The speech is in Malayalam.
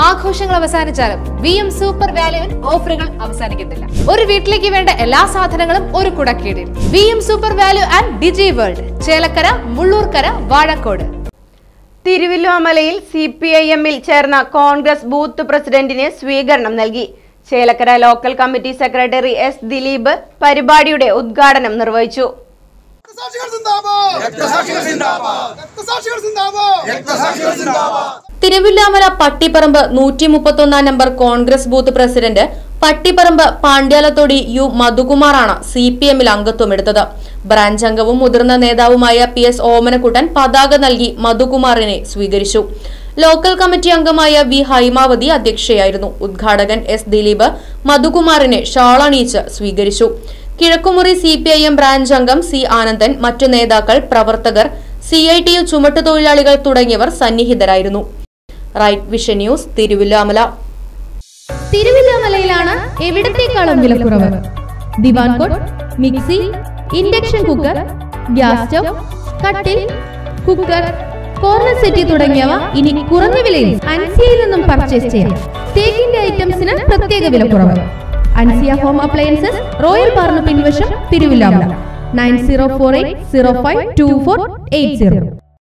ആഘോഷങ്ങൾ അവസാനിച്ചാലും വി എം സൂപ്പർ വാല്യുവിൽ ഓഫറുകൾ അവസാനിക്കുന്നില്ല ഒരു വീട്ടിലേക്ക് വേണ്ട എല്ലാ സാധനങ്ങളും ഒരു കുടക്കീടിൽ V M super value and digi world Chelakkara Mullurkara Vazhakode തിരുവല്ലോമലയിൽ സി പി ഐ എമ്മിൽ ചേർന്ന കോൺഗ്രസ് ബൂത്ത് പ്രസിഡന്റിന് സ്വീകരണം നൽകി Chelakkara local committee secretary S Dileep പരിപാടിയുടെ ഉദ്ഘാടനം നിർവഹിച്ചു രക്തസാക്ഷികൾ സിന്ദാബാദ് രക്തസാക്ഷികൾ സിന്ദാബാദ് രക്തസാക്ഷികൾ സിന്ദാബാദ് രക്തസാക്ഷികൾ സിന്ദാബാദ് തിരുവില്ലാമല പട്ടിപ്പറമ്പ് നൂറ്റി മുപ്പത്തൊന്നാം number Congress booth president Pattiparamba Pandyalathodi U മധുകുമാറാണ് സി പി എമ്മിൽ അംഗത്വമെടുത്തത് ബ്രാഞ്ച് അംഗവും മുതിർന്ന നേതാവുമായ പി എസ് ഓമനക്കുട്ടൻ പതാക നൽകി മധുകുമാറിനെ സ്വീകരിച്ചു ലോക്കൽ കമ്മിറ്റി അംഗമായ വി ഹൈമാവതി അധ്യക്ഷയായിരുന്നു ഉദ്ഘാടകൻ എസ് ദിലീപ് മധുകുമാറിനെ ഷാളണിയിച്ച് സ്വീകരിച്ചു Kizhakkumuri C P I M branch അംഗം സി ആനന്ദൻ മറ്റു നേതാക്കൾ പ്രവർത്തകർ സി ഐ ടി യു ചുമട്ടുതൊഴിലാളികൾ തുടങ്ങിയവർ സന്നിഹിതരായിരുന്നു റൈറ്റ് വിഷൻ ന്യൂസ് തിരുവില്ലാമല തിരുവില്ലാമലയിലാണ് എവിടത്തേക്കാളും വിലക്കുറവ് divan cot mixie induction cooker gas stove കട്ടിൽ കുക്കർ കോർണർ സെറ്റി തുടങ്ങിയവ ഇനി കുറഞ്ഞ വിലയിൽ അൻസിയയിൽ നിന്നും പർച്ചേസ് ചെയ്യാം തേക്കിന്റെ ഐറ്റംസിന് പ്രത്യേക വിലക്കുറവ് അൻസിയ ഹോം അപ്ലയൻസസ് റോയൽ പാർന്ന് പിൻവശം Thiruvilwamala nine zero four eight zero five two four eight zero